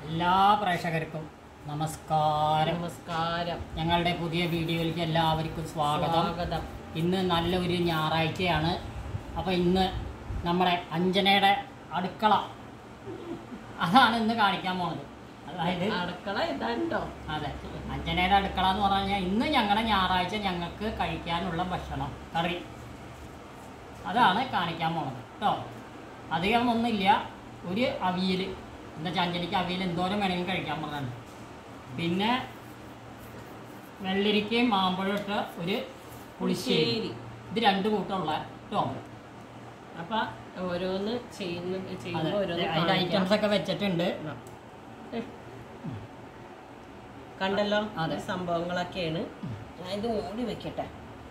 എല്ലാ പ്രേക്ഷകർക്കും നമസ്കാരം നമസ്കാരം ഞങ്ങളുടെ പുതിയ വീഡിയോയിലേക്ക് എല്ലാവർക്കും സ്വാഗതം സ്വാഗതം ഇന്ന് നല്ലൊരു ഞായറാഴ്ചയാണ് അപ്പോൾ ഇന്ന് നമ്മുടെ അഞ്ജനയുടെ അടുക്കള അതാണ് ഇന്ന് കാണിക്കാൻ പോണത് അതായത് അടുക്കള ഇതാണ്ടോ അതെ അഞ്ജനയുടെ അടുക്കള എന്ന് പറഞ്ഞു കഴിഞ്ഞാൽ ഇന്ന് ഞങ്ങളുടെ ഞായറാഴ്ച ഞങ്ങൾക്ക് കഴിക്കാനുള്ള ഭക്ഷണം കറി അതാണ് കാണിക്കാൻ പോണത് കേട്ടോ അധികം ഒന്നുമില്ല ഒരു അവിയൽ എന്താ വെച്ചാൽ അഞ്ജലിക്ക് അവിയൽ എന്തോരം വേണമെങ്കിലും കഴിക്കാൻ പറഞ്ഞിട്ടുണ്ട് പിന്നെ വെള്ളരിക്കയും മാമ്പഴം ഇട്ട ഒരു പുളിശ്ശേരി പുളിശ്ശേരി. ഇത് രണ്ട് കൂട്ടമുള്ള കേട്ടോ അപ്പൊ ഓരോന്ന് ചെയ്യുന്ന അതെ ചെയ്യുമ്പോ ഓരോന്ന് അതിൻ്റെ കാണിക്കാം. ഐറ്റംസ് ഒക്കെ വെച്ചിട്ടുണ്ട് ഏ. കണ്ടല്ലോ അതെ. ഈ സംഭവങ്ങളൊക്കെയാണ് ഞാൻ ഇത് മൂടി വെക്കട്ടെ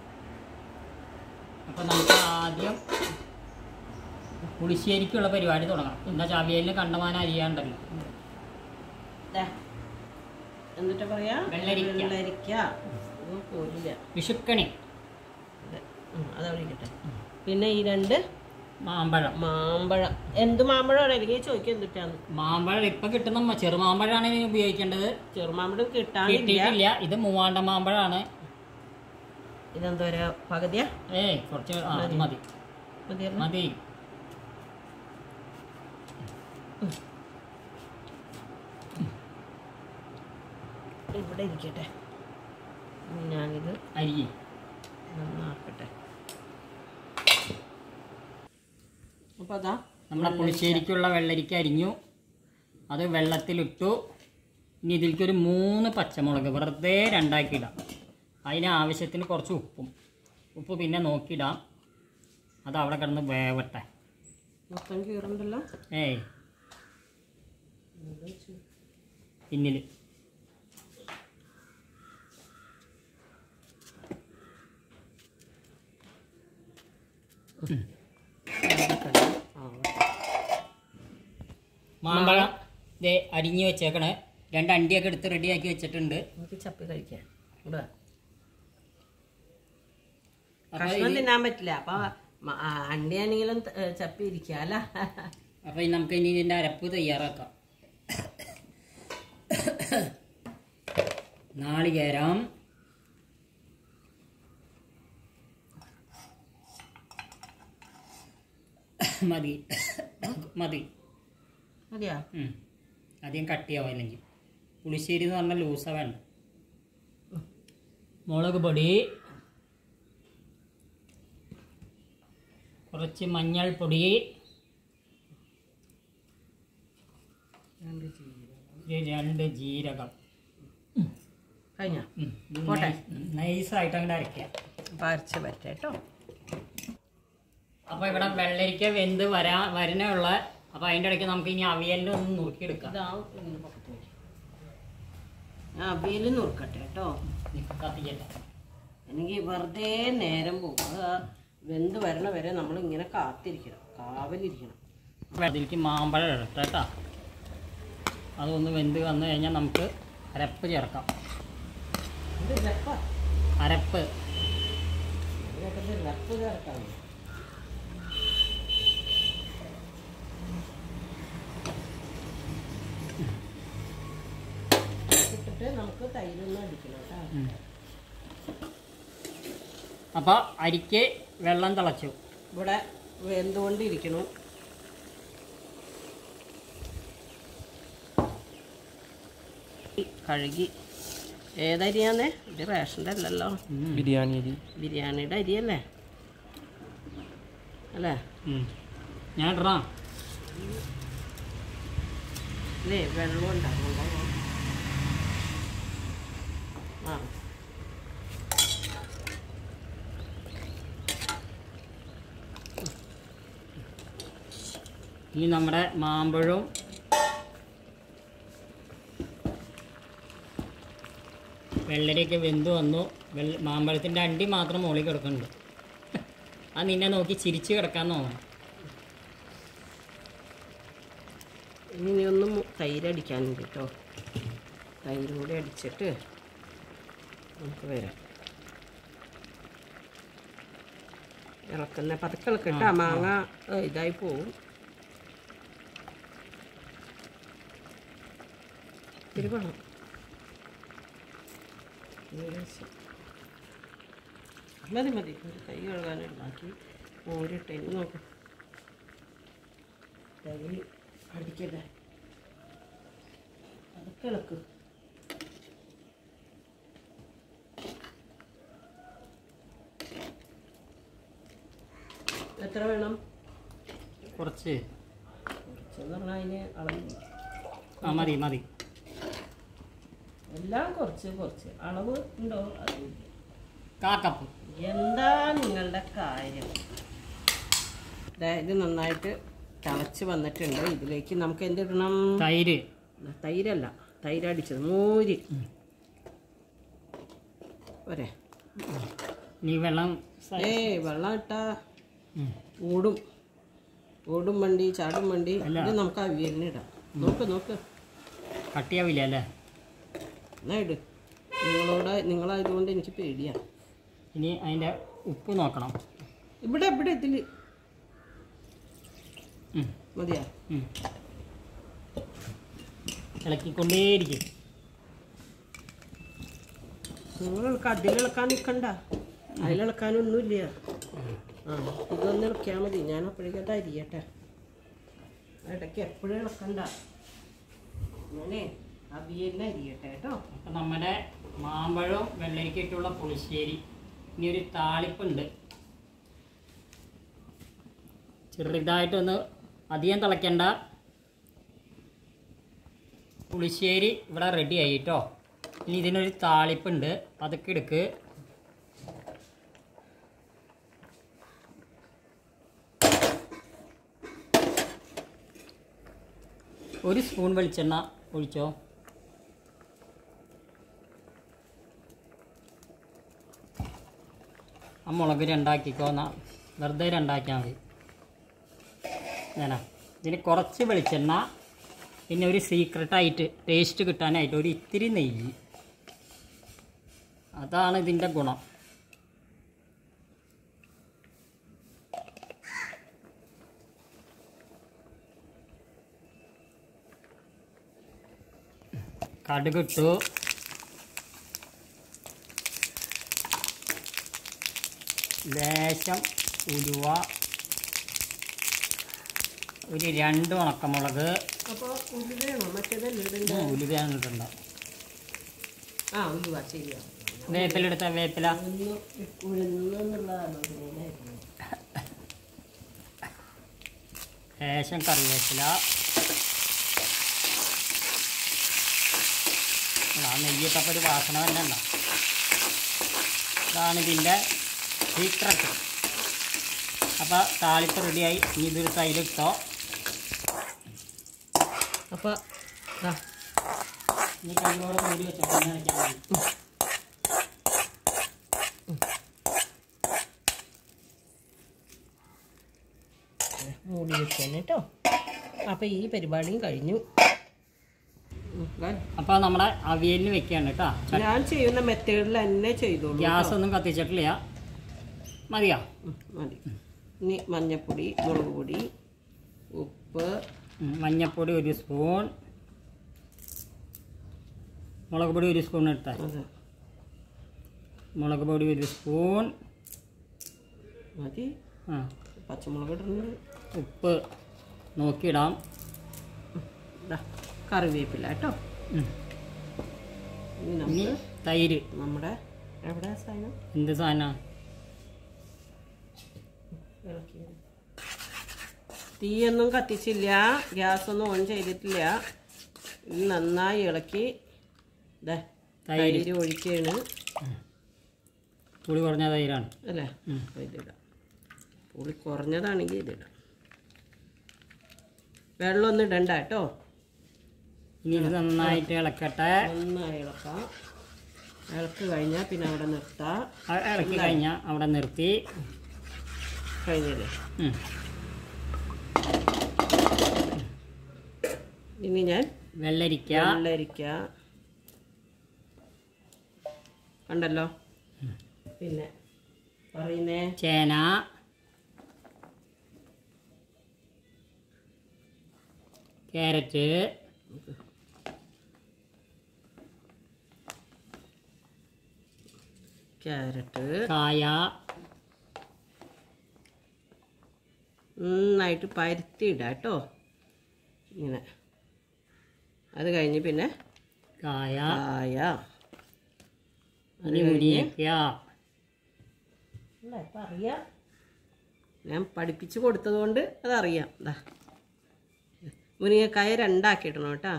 അപ്പോൾ നമുക്ക് ആദ്യം പുളിശ്ശേരിക്കുള്ള പരിപാടി തുടങ്ങാം എന്താ ചാവിയലിന് കണ്ടമാനം അരിയാണ്ടല്ലോ ദേ. എന്നിട്ട് പറയാ വെള്ളരിക്ക. വെള്ളരിക്ക ഒന്നും പോരില്ല വിഷുക്കണി അതെ. ഉം, അതവിടെ ഇരിക്കട്ടെ പിന്നെ ഈ രണ്ട് മാമ്പഴം മാമ്പഴം എന്ത് മാമ്പഴമാണ് എനിക്ക് ചോദിക്കാൻ എന്തിട്ടാണ് മാമ്പഴം ഇപ്പൊ കിട്ടുന്ന മ- ചെറുമാമ്പഴമാണ് ഇനി ഉപയോഗിക്കേണ്ടത് ചെറുമാമ്പഴം കിട്ടാനില്ല കിട്ടിയിട്ടില്ല ഇത് മൂവാണ്ട മാമ്പഴമാണ് ഇതെന്താ പറയാ പകുതിയാ ഏയ് കുറച്ച് ആ, അത് മതി മതിയല്ലോ മതി ഇവിടെ ഇരിക്കട്ടെ ഇനി ഞാനിത് അരി നന്നാക്കട്ടെ അപ്പൊ അതാ നമ്മുടെ പുളിശ്ശേരിക്കുള്ള വെള്ളരിക്ക അരിഞ്ഞു അത് വെള്ളത്തിലിട്ടു ഇനി ഇതിലേക്ക് ഒരു മൂന്ന് പച്ചമുളക് വെറുതെ രണ്ടാക്കി ഇടാം അതിന് ആവശ്യത്തിന് കുറച്ച് ഉപ്പും ഉപ്പ് പിന്നെ നോക്കിയിടാം അത് അവിടെ കിടന്ന് വേവട്ടെ മൊത്തം കീറുണ്ടല്ലോ ഏയ് പിന്നിൽ മാമ്പഴം ദേ അരിഞ്ഞ് വെച്ചേക്കണേ രണ്ട് അണ്ടിയൊക്കെ എടുത്ത് റെഡിയാക്കി വെച്ചിട്ടുണ്ട് നമുക്ക് ചപ്പി കഴിക്കാം ഇവിടെ അപ്പോൾ കഷ്ണം തിന്നാൻ പറ്റില്ല അപ്പൊ മ- ആ, അണ്ടിയാണെങ്കിലും ത- ഏ, ചപ്പി ഇരിക്കാല്ല അപ്പോൾ ഇനി നമുക്ക് ഇനി ഇതിൻ്റെ അരപ്പ് തയ്യാറാക്കാം നാളികേരം മതി മതി മതിയാ ഉം. അധികം കട്ടിയാവും അല്ലെങ്കിൽ പുളിശ്ശേരി എന്ന് പറഞ്ഞാൽ ലൂസ വേണ്ട മുളക് പൊടി കുറച്ച് മഞ്ഞൾപ്പൊടി ഒരു രണ്ട് ജീരകം കഴിഞ്ഞ ഉം. ഇത് പോട്ടെ. നൈ- നൈസായിട്ട് അങ്ങോട്ട് അരയ്ക്കാം പറിച്ച് പറ്റേട്ടോ അപ്പോൾ ഇവിടെ വെള്ളരിക്ക വെന്ത് വരാ വരണുള്ള അപ്പോൾ അതിൻ്റെ ഇടയ്ക്ക് നമുക്ക് ഇനി അവിയലിൻ്റെ ഒന്ന് നോക്കിയെടുക്കാം ഇതാ ഇങ്ങനെ പക്കത്ത് വെക്ക്. ഞാൻ അവിയൽ നുറുക്കട്ടെ കേട്ടോ കത്തിക്കല്ല എനിക്ക് വെറുതെ നേരം പോകും അത് ആ വെന്ത് വരണ വരെ നമ്മൾ ഇങ്ങനെ കാത്തിരിക്കണം കാവലിരിക്കണം അതിലേക്ക് മാമ്പഴം ഇടട്ടെ കേട്ടോ അതൊന്ന് വെന്ത് വന്നു കഴിഞ്ഞാൽ നമുക്ക് അരപ്പ് ചേർക്കാം ഇത് ലപ്പ അരപ്പ് ഇതൊക്കെ ഇത് ലപ്പ് ചേർക്കണം ഇട്ടിട്ട് നമുക്ക് തൈരൊന്നും അടിക്കണം കേട്ടോ അപ്പോൾ അരിക്ക് വെള്ളം തിളച്ചു ഇവിടെ വെന്തുകൊണ്ടിരിക്കണം കഴുകി ഏതരിയാന്നേ ഇത് റേഷൻ്റെ അല്ലല്ലോ ബിരിയാണി അരി ബിരിയാണിയുടെ അരിയല്ലേ അല്ലേ ഉം. ഞാൻ ഇടറാം ഇല്ലേ വെള്ളം ഉണ്ടാകുന്നുണ്ടോ ആ ഇനി നമ്മുടെ മാമ്പഴവും വെള്ളരിയൊക്കെ വെന്ത് വന്നു വെള്ള മാമ്പഴത്തിൻ്റെ അണ്ടി മാത്രം മുകളിൽ കിടക്കുന്നുണ്ട് അത് നിന്നെ നോക്കി ചിരിച്ച് കിടക്കാൻ തോന്നണം ഇനി ഒന്ന് മു- തൈര് അടിക്കാനുണ്ട് കേട്ടോ തൈര് കൂടി അടിച്ചിട്ട് നമുക്ക് വരാം ഇളക്കുന്ന പതുക്കെ ഇളക്കട്ട മാങ്ങ ഏ, ഇതായി പോവും ഇത്തിരി വേണം ഏകദേശം മതി മതി ഒരു കൈ കഴുകാനുണ്ടാക്കി മോരിട്ടെ ഇനി നോക്ക് കൈ അടിക്കട്ടെ അതൊക്കെ ഇളക്ക് എത്ര വേണം കുറച്ച് കുറച്ചെന്ന് പറഞ്ഞാൽ അതിന് അളവ് ആ മതി മതി എല്ലാം കുറച്ച് കുറച്ച് അളവ് ഉണ്ടോ അത് കാക്കപ്പ് എന്താ നിങ്ങളുടെ കാര്യം ദേ, ഇത് നന്നായിട്ട് തിളച്ച് വന്നിട്ടുണ്ട് ഇതിലേക്ക് നമുക്ക് എന്തിടണം തൈര് തൈരല്ല തൈര് അടിച്ചത് മോര് പോരെ നീ വെള്ളം സ- ഏയ് വെള്ളം ഇട്ടാ ഉം. ഓടും ഓടും വണ്ടി ചാടും വണ്ടി അല്ല. ഇത് നമുക്ക് അവിയലിന് ഇടാം നോക്ക് നോക്ക് കട്ടിയാവില്ല അല്ലേ എന്നാ ഇട് നിങ്ങളോട് നിങ്ങളായതുകൊണ്ട് എനിക്ക് പേടിയാണ് ഇനി അതിൻ്റെ ഉപ്പ് നോക്കണം ഇവിടെ ഇവിടെ ഇതിൽ ഉം. മതിയാ ഉം. ഇളക്കിക്കൊണ്ടേയിരിക്കും നിങ്ങൾ അതിലിളക്കാൻ നിൽക്കണ്ട അതിലിളക്കാനൊന്നുമില്ല ആ ഇതൊന്ന് ഇളക്കിയാൽ മതി ഞാൻ അപ്പോഴേക്കും അത് അരിയട്ടെ ഇടയ്ക്ക് എപ്പോഴും ഇളക്കണ്ട ഞാനേ അവിയലിന് അരിയട്ടെ കേട്ടോ അപ്പം നമ്മുടെ മാമ്പഴവും വെള്ളരിക്കയിട്ടുള്ള പുളിശ്ശേരി ഇനി ഒരു താളിപ്പുണ്ട് ചെറുതായിട്ടൊന്ന് അധികം തിളയ്ക്കണ്ട പുളിശ്ശേരി ഇവിടെ റെഡി ആയി കേട്ടോ ഇനി ഇതിനൊരു താളിപ്പുണ്ട് അതൊക്കെ എടുക്ക് ഒരു സ്പൂൺ വെളിച്ചെണ്ണ ഒഴിച്ചോ ആ മുളക് രണ്ടാക്കിക്കോ എന്നാ വെറുതെ രണ്ടാക്കിയാൽ മതി ഞാനാ ഇതിന് കുറച്ച് വെളിച്ചെണ്ണ പിന്നെ ഒരു സീക്രട്ടായിട്ട് ടേസ്റ്റ് കിട്ടാനായിട്ട് ഒരു ഇത്തിരി നെയ്യ് അതാണ് ഇതിൻ്റെ ഗുണം കടുകിട്ടു ലേശം ഉലുവ ഒരു രണ്ട് ഉണക്കമുളക് അപ്പോൾ ഉലുവയാണോ മറ്റേതല്ലേ ഇടണ്ട ഉലുവയാണ് ഇടണ്ട ആ ഉലുവ ശരിയാ വേപ്പിലെടുത്ത വേപ്പില ഒന്ന് ഉഴുന്നുള്ള ആലോചനയിലായിരുന്നു ലേശം കറിവേപ്പില ആ നെയ്യിട്ടപ്പോൾ ഒരു വാസന തന്നെ ഉണ്ടാവും ഇതാണ് ഇതിൻ്റെ സീക്രട്ട് അപ്പോൾ താളിപ്പ് റെഡിയായി ഇനി ഇതൊരു തൈരിട്ടോ അപ്പോൾ ദാ ഇനി കൈയോടെ മൂടി വെച്ചോ പിന്നെ വെച്ചാൽ മതി മൂടി വെച്ചേനെ കേട്ടോ അപ്പോൾ ഈ പരിപാടിയും കഴിഞ്ഞു ഉം, ദാ. അപ്പോൾ നമ്മുടെ അവിയലിന് വെക്കുകയാണ് കേട്ടോ ഞാൻ ചെയ്യുന്ന മെത്തേഡിൽ തന്നെ ചെയ്തോളൂ ഗ്യാസ് ഒന്നും കത്തിച്ചിട്ടില്ല മതിയോ ഉം, മതി ഇനി മഞ്ഞപ്പൊടി മുളക് പൊടി ഉപ്പ് ഉം, മഞ്ഞൾപ്പൊടി ഒരു സ്പൂൺ മുളക് പൊടി ഒരു സ്പൂൺ എടുത്താൽ അതെ മുളക് പൊടി ഒരു സ്പൂൺ മതി ആ പച്ചമുളക് ഇടുന്നുണ്ട് ഉപ്പ് നോക്കിയിടാം ദാ, കറിവേപ്പില കേട്ടോ ഉം. ഇനി ഇനി നമുക്ക് തൈര് നമ്മുടെ എവിടെ സാധനം എന്ത് സാധനം ഇളക്കി തീയൊന്നും കത്തിച്ചില്ല ഗ്യാസൊന്നും ഓൺ ചെയ്തിട്ടില്ല ഇത് നന്നായി ഇളക്കി ദേ തൈര് തൈര് ഒഴിക്കുകയാണ് പുളി കുറഞ്ഞ തൈരാണ് അല്ലേ ഉം. അപ്പോൾ ഇതിടാം പുളി കുറഞ്ഞതാണെങ്കിൽ ഇതിടാം വെള്ളമൊന്നും ഇടണ്ട കേട്ടോ ഇനി ഇത് നന്നായിട്ട് ഇളക്കട്ടെ നന്നായി ഇളക്കാം ഇളക്ക് കഴിഞ്ഞാൽ പിന്നെ അവിടെ നിർത്താം ആ ഇളക്കി കഴിഞ്ഞാൽ അവിടെ നിർത്തി കഴിഞ്ഞല്ലേ ഉം. ഇനി ഞാൻ വെള്ളരിക്ക വെള്ളരിക്ക കണ്ടല്ലോ പിന്നെ പറയുന്നേ ചേന ക്യാരറ്റ് ക്യാരറ്റ് കായ നന്നായിട്ട് പരുത്തി ഇടാം കേട്ടോ ഇങ്ങനെ അത് കഴിഞ്ഞ് പിന്നെ കായ കായ ഇനി മുരിങ്ങയ്ക്ക അല്ല ഇപ്പം അറിയാം ഞാൻ പഠിപ്പിച്ച് കൊടുത്തത് കൊണ്ട് അതറിയാം ദാ മുരിങ്ങക്കായ രണ്ടാക്കിയിടണം കേട്ടാ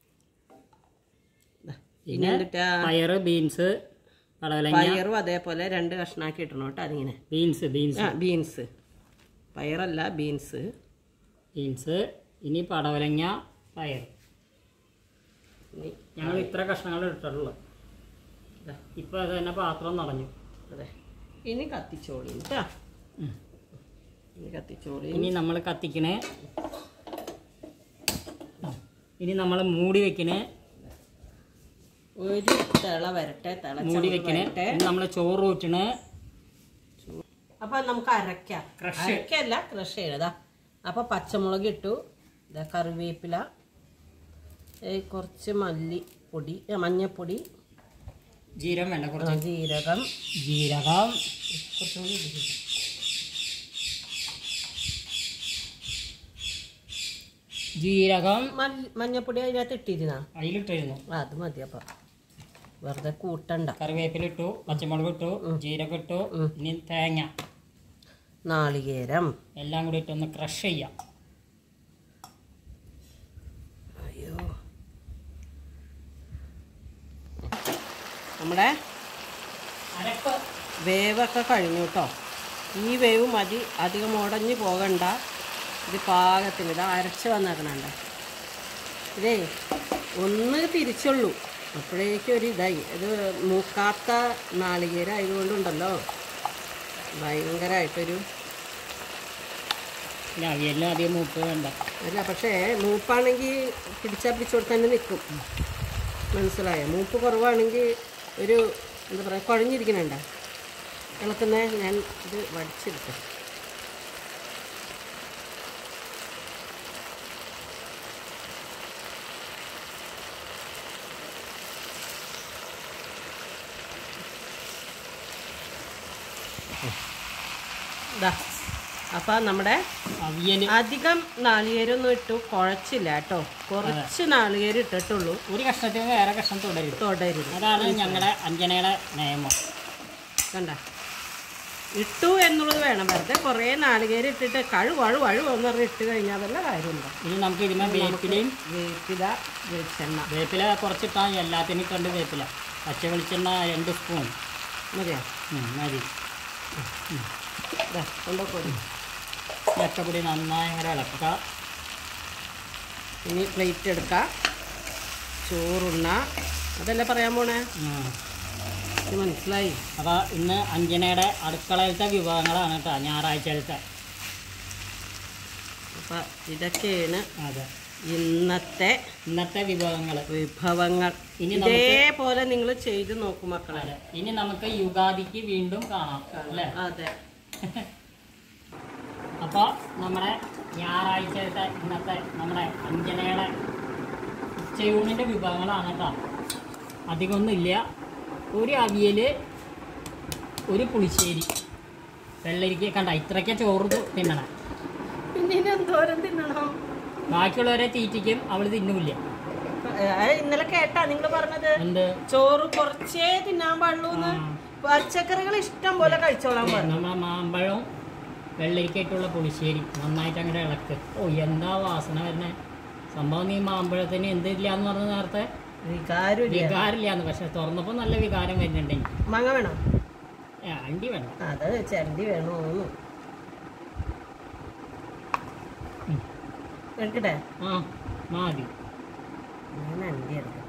ദാ, ഇനി പിന്നെ എന്തിട്ടാ പയറ് ബീൻസ് പടവലങ്ങ പയറും അതേപോലെ രണ്ട് കഷ്ണാക്കി ഇടണം കേട്ടോ അതിങ്ങനെ ബീൻസ് ബീൻസ് ആ ബീൻസ് പയറല്ല ബീൻസ് ബീൻസ് ഇനി പടവലങ്ങ പയർ ഇനി ഞങ്ങൾ ഇത്ര കഷ്ണങ്ങൾ ഇട്ടിട്ടുള്ളൂ ദാ, ഇപ്പൊ അത് തന്നെ പാത്രം നിറഞ്ഞു അതെ ഇനി കത്തിച്ചോളി കേട്ടാ ഉം. ഇനി കത്തിച്ചോളി ഇനി നമ്മൾ കത്തിക്കണേ ഇനി നമ്മൾ മൂടി വെക്കണേ ഒരു തിള വരട്ടെ തിള മൂടി വെക്കണേ വരട്ടെ ഇനി നമ്മൾ ചോറ് ഊറ്റണേ അപ്പൊ നമുക്ക് അരക്കാം Crush. അരക്കല്ല ക്രഷ് ചെയ്യണതാ അപ്പൊ പച്ചമുളക് ഇട്ടു ഇതാ കറിവേപ്പില ഏ, കുറച്ച് മല്ലിപ്പൊടി ഏ, മഞ്ഞപ്പൊടി ജീരകം വേണ്ട ആ, കുറച്ച് ജീരകം ജീരകം കുറച്ചും കൂടി ഇടുക. ജീരകം മല്ലി- മഞ്ഞപ്പൊടി അതിനകത്ത് ഇട്ടിരുന്ന അതിലിട്ടിരുന്നു അത് മതി അപ്പൊ വെറുതെ കൂട്ടണ്ട കറിവേപ്പില ഇട്ടു പച്ചമുളക് ഇട്ടു ജീരകം ഇട്ടു ഇനി തേങ്ങ നാളികേരം എല്ലാം കൂടി ഇട്ടൊന്ന് ക്രഷ് ചെയ്യാം അയ്യോ നമ്മുടെ അരപ്പ് വേവൊക്കെ കഴിഞ്ഞു കേട്ടോ ഈ വേവ് മതി അധികം ഉടഞ്ഞു പോകണ്ട ഇത് പാകത്തിന് ഇത് അരച്ച് വന്നേക്കണണ്ട ഇതേ ഒന്ന് തിരിച്ചുള്ളൂ അപ്പോഴേക്കും ഒരു ഇതായി ഇത് മൂക്കാത്ത നാളികേരം ആയതുകൊണ്ടുണ്ടല്ലോ ഭയങ്കരമായിട്ടൊരു ഇനി അവിയലിന് അധികം മൂപ്പ് വേണ്ട അല്ല പക്ഷേ മൂപ്പാണെങ്കിൽ പിടിച്ചാൽ പിടിച്ചോട് തന്നെ നിൽക്കും മനസ്സിലായോ മൂപ്പ് കുറവാണെങ്കിൽ ഒരു എന്താ പറയുക കുഴഞ്ഞിരിക്കണണ്ട ഇളക്കുന്ന ഞാൻ ഇത് വടിച്ചെടുക്കാം ഇതാ അപ്പം നമ്മുടെ അവിയൽ അധികം നാളികേരൊന്നും ഇട്ടു കുഴച്ചില്ല കേട്ടോ കുറച്ച് നാളികേരം ഇട്ടിട്ടുള്ളൂ ഒരു കഷ്ണത്തിന് വേറെ കഷ്ണം തുടരും തുടരുത് അതാണ് ഞങ്ങളുടെ അഞ്ജനയുടെ നിയമം കണ്ട ഇട്ടു എന്നുള്ളത് വേണം വെറുതെ കുറേ നാളികേരം ഇട്ടിട്ട് കഴു വഴു വഴു എന്ന് പറഞ്ഞ് ഇട്ട് കഴിഞ്ഞാൽ വല്ല കാര്യമുണ്ടോ ഇനി നമുക്ക് ഇതിന് വേപ്പിലയും വേപ്പില വെളിച്ചെണ്ണ വേപ്പില കുറച്ചിട്ടാൽ എല്ലാത്തിനും കണ്ട് വേപ്പില പച്ച വെളിച്ചെണ്ണ രണ്ട് സ്പൂൺ മതിയോ ഉം, മതി ഇതാ കൊണ്ടുപോയി ചക്കപ്പൊടി നന്നായി ഇങ്ങനെ ഇളക്കുക ഇനി പ്ലേറ്റ് എടുക്കുക ചോറുണ്ണ അതല്ലേ പറയാൻ പോണേ ഉം. ഇത് മനസ്സിലായി അപ്പോൾ ഇന്ന് അഞ്ജനയുടെ അടുക്കളയിലത്തെ വിഭവങ്ങളാണ് കേട്ടോ ഞായറാഴ്ചയിലത്തെ അപ്പം ഇതൊക്കെയാണ് അതെ ഇന്നത്തെ ഇന്നത്തെ വിഭവങ്ങൾ വിഭവങ്ങൾ ഇനി നമുക്ക് ഇതേപോലെ നിങ്ങൾ ചെയ്ത് നോക്കും മക്കളെ അതെ ഇനി നമുക്ക് യുഗാദിക്ക് വീണ്ടും കാണാം അല്ലേ അതെ അപ്പോൾ നമ്മുടെ ഞായറാഴ്ചത്തെ ഇന്നത്തെ നമ്മുടെ അഞ്ജനയുടെ ഉച്ചയൂണിൻ്റെ വിഭവങ്ങളാണ് കേട്ടോ അധികമൊന്നും ഇല്ല ഒരു അവിയൽ ഒരു പുളിശ്ശേരി വെള്ളരിക്ക കണ്ട ഇത്രയ്ക്ക് ചോറ് തി- തിന്നണം പിന്നെ ഇനി എന്തോരം തിന്നണം ബാക്കിയുള്ളവരെ തീറ്റിക്കും അവൾ തിന്നൂല്ല ഏ, ഇന്നലെ കേട്ടാ നിങ്ങൾ പറഞ്ഞത് എന്ത് ചോറ് കുറച്ചേ തിന്നാൻ പാടുള്ളൂ ആ, പച്ചക്കറികൾ ഇഷ്ടം പോലെ കഴിച്ചോളാൻ പറഞ്ഞു നമ്മളെ മാമ്പഴവും വെള്ളരിക്കായിട്ടുള്ള പുളിശ്ശേരി നന്നായിട്ട് അങ്ങനെ ഇളക്ക് ഓ എന്താ വാസന വരുന്നത് സംഭവം നീ മാമ്പഴത്തിന് എന്തില്ല എന്ന് പറഞ്ഞ നേരത്തെ വികാരം വികാരമില്ലാന്ന് പക്ഷെ തുറന്നപ്പോൾ നല്ല വികാരം വരുന്നുണ്ടെങ്കിൽ മാങ്ങ വേണോ അണ്ടി വേണം അത് ചരണ്ടി വേണോ ഉം. എടുക്കട്ടെ ആ മതി ഞാൻ അണ്ടി എടുക്കട്ടെ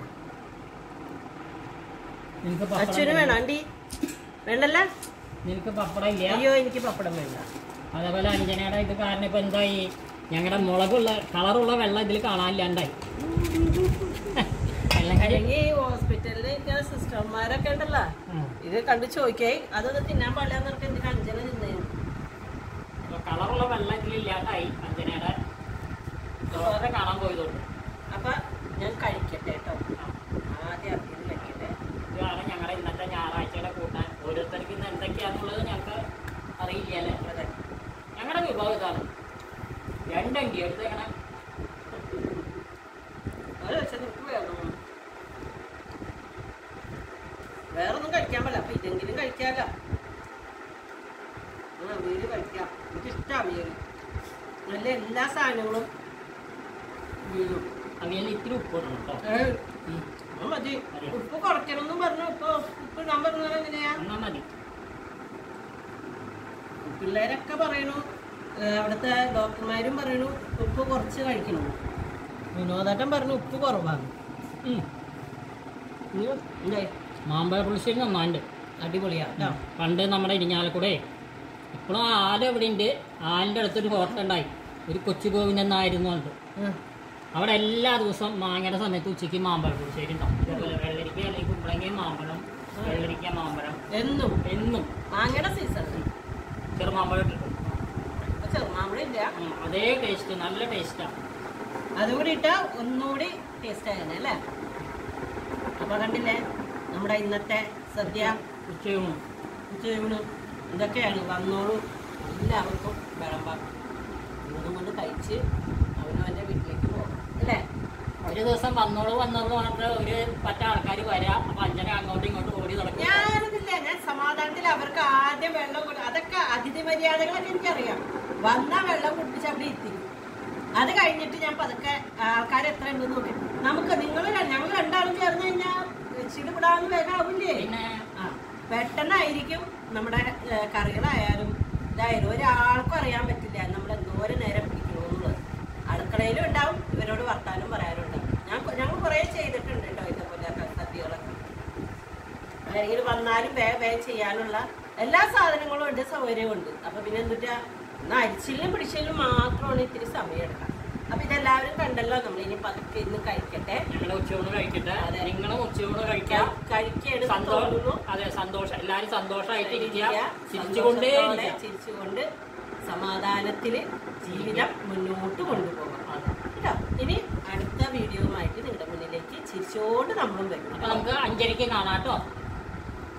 നിനക്ക് അച്ഛന് പപ്പടം വേണോ അണ്ടി വേണ്ടല്ല നിനക്ക് പപ്പടം ഇല്ല അയ്യോ എനിക്ക് പപ്പടം വേണ്ട അതേപോലെ അഞ്ജനയുടെ ഇത് കാരണം ഇപ്പൊ എന്തായി ഞങ്ങളുടെ മുളകുള്ള കളറുള്ള വെള്ളം ഇതിൽ കാണാനില്ലാണ്ടായി വെള്ളം കടി അല്ലെങ്കിൽ ഹോസ്പിറ്റലിൽ ഇരിക്കുന്ന സിസ്റ്റർമാരൊക്കെ ഉണ്ടല്ലോ ഇത് കണ്ടു ചോദിക്കേ അതൊന്ന് തിന്നാൻ പാടില്ല എന്നൊക്കെ എന്തിനാ അഞ്ചന തിന്നേ കളറുള്ള വെള്ളം ഇതിലില്ലാണ്ടായി അഞ്ജനയുടെ ചോറ് കാണാൻ പോയതുകൊണ്ട് അപ്പൊ ഞാൻ കഴിക്കട്ടെ കേട്ടോ ആദ്യം അധികം കഴിക്കട്ടെ ഇതാണ് ഞങ്ങളുടെ ഇന്നത്തെ ഞായറാഴ്ചയുടെ കൂട്ടാൻ ഒരു അതിലെ എല്ലാ സാധനങ്ങളും വീഴും അവിയലിൽ ഇത്തിരി ഉപ്പ് ഇടണം കേട്ടോ ഏയ്, ഉം. അത് മതി മതി. ഉപ്പ് കുറയ്ക്കണമെന്നും പറഞ്ഞു ഇപ്പൊ ഉപ്പ് ഇടാൻ പറഞ്ഞത് എങ്ങനെയാ എന്നാ മതി പിള്ളേരൊക്കെ പറയണു ഏ, അവിടുത്തെ ഡോക്ടർമാരും പറയണു ഉപ്പ് കുറച്ച് കഴിക്കണം വിനോദേട്ടൻ പറഞ്ഞു ഉപ്പ് കുറവാണ് ഉം. ഇനി എന്തേ മാമ്പഴ പുളിശ്ശേരി നന്നാണ്ട് അടിപൊളിയാ കേട്ടോ പണ്ട് നമ്മുടെ ഇരിഞ്ഞാലക്കൂടെ ഇപ്പോഴും ആല ഇവിടെ ഉണ്ട് ആലിൻ്റെ അടുത്തൊരു ഹോട്ടൽ ഉണ്ടായി ഒരു കൊച്ചു ഗോവിന്ദൻ എന്നായിരുന്നു ഉണ്ട് ഉം. അവിടെ എല്ലാ ദിവസവും മാങ്ങയുടെ സമയത്ത് ഉച്ചയ്ക്ക് മാമ്പഴ പുളിശ്ശേരി ഉണ്ടാവും ഇതേപോലെ വെള്ളരിക്ക അല്ലെങ്കിൽ കുമ്പളങ്ങയും മാമ്പഴം വെള്ളരിക്ക മാമ്പഴം എന്നും എന്നും മാങ്ങയുടെ സീസൺ ചെറുമാമ്പഴം കിട്ടും ചെറുമാമ്പഴം ഇല്ല ഉം, അതേ ടേസ്റ്റ് നല്ല ടേസ്റ്റാണ് അതുകൂടി ഇട്ടാ ഒന്നുകൂടി ടേസ്റ്റ് ആയിരുന്നു അല്ലേ അപ്പൊ കണ്ടില്ലേ നമ്മുടെ ഇന്നത്തെ സദ്യ ഉച്ചയൂണ് ഉച്ചയൂണ് ഇതൊക്കെയാണ് വന്നോളൂ എല്ലാവർക്കും വിളമ്പാം ഇതും കൊണ്ട് കഴിച്ച് അവനവൻ്റെ വീട്ടിലേക്ക് പോകാം അല്ലേ ഒരു ദിവസം വന്നോളൂ വന്നോളൂ പറഞ്ഞിട്ട് ഒരു പറ്റ ആൾക്കാർ വരാം അപ്പൊ അഞ്ചന അങ്ങോട്ടും ഇങ്ങോട്ടും ഓടി തുടങ്ങും ഞാനതില്ല ഞാൻ സമാധാനത്തിൽ അവർക്ക് ആദ്യം വെള്ളം കൊടു അതൊക്കെ അതിഥി മര്യാദകളൊക്കെ എനിക്കറിയാം വന്ന വെള്ളം കുടിപ്പിച്ച് അവിടെ എത്തി അത് കഴിഞ്ഞിട്ട് ഞാൻ പതുക്കെ ആൾക്കാർ എത്ര ഉണ്ടെന്ന് നോക്കി നമുക്ക് നിങ്ങൾ ഞങ്ങൾ രണ്ടാളും ചേർന്ന് കഴിഞ്ഞാൽ ചിടുപിടാന്ന് വേഗം ആവില്ലേ പിന്നെ ആ പെട്ടെന്നായിരിക്കും നമ്മുടെ ഏ, കറികളായാലും ഇതായാലും ഒരാൾക്കും അറിയാൻ പറ്റില്ല നമ്മൾ എന്തോരം നേരം പിടിക്കണമെന്നുള്ളത് അടുക്കളയിലും ഉണ്ടാവും ഇവരോട് വർത്താനം പറയാനും ഉണ്ടാവും ഞാൻ കൊ- ഞങ്ങൾ കുറേ ചെയ്തിട്ടുണ്ട് കേട്ടോ ഇതേപോലെ സദ്യകളൊക്കെ ആരെങ്കിലും വന്നാലും വേഗം വേഗം ചെയ്യാനുള്ള എല്ലാ സാധനങ്ങളും ഉണ്ട് സൗകര്യവും ഉണ്ട് അപ്പൊ പിന്നെ എന്നിട്ടാ എന്നാ അരിച്ചിലും പിടിച്ചിലും മാത്രമാണ് ഇത്തിരി സമയം എടുക്കാം അപ്പൊ ഇതെല്ലാവരും കണ്ടല്ലോ നമ്മൾ ഇനി പതുക്കെ ഇന്ന് കഴിക്കട്ടെ ഞങ്ങളെ ഉച്ചയൂണ് കഴിക്കട്ടെ അതെ. നിങ്ങളും ഉച്ചയൂണ് കഴിക്കാം കഴിക്കേണ്ടത് സന്തോഷം തോന്നുന്നു അതെ സന്തോഷം എല്ലാരും സന്തോഷമായിട്ട് ഇരിക്കുക ഇരിക്കുക, ചിരിച്ചുകൊണ്ടേ സന്തോഷത്തോടെ ഇരിക്കുക ചിരിച്ചുകൊണ്ട് സമാധാനത്തില് ജീവിതം മുന്നോട്ട് കൊണ്ടുപോകാം കേട്ടോ ഇനി അടുത്ത വീഡിയോയുമായിട്ട് നിങ്ങളുടെ മുന്നിലേക്ക് ചിരിച്ചോണ്ട് നമ്മളും വരും അപ്പൊ നമുക്ക് അഞ്ചരയ്ക്ക് കാണാം കേട്ടോ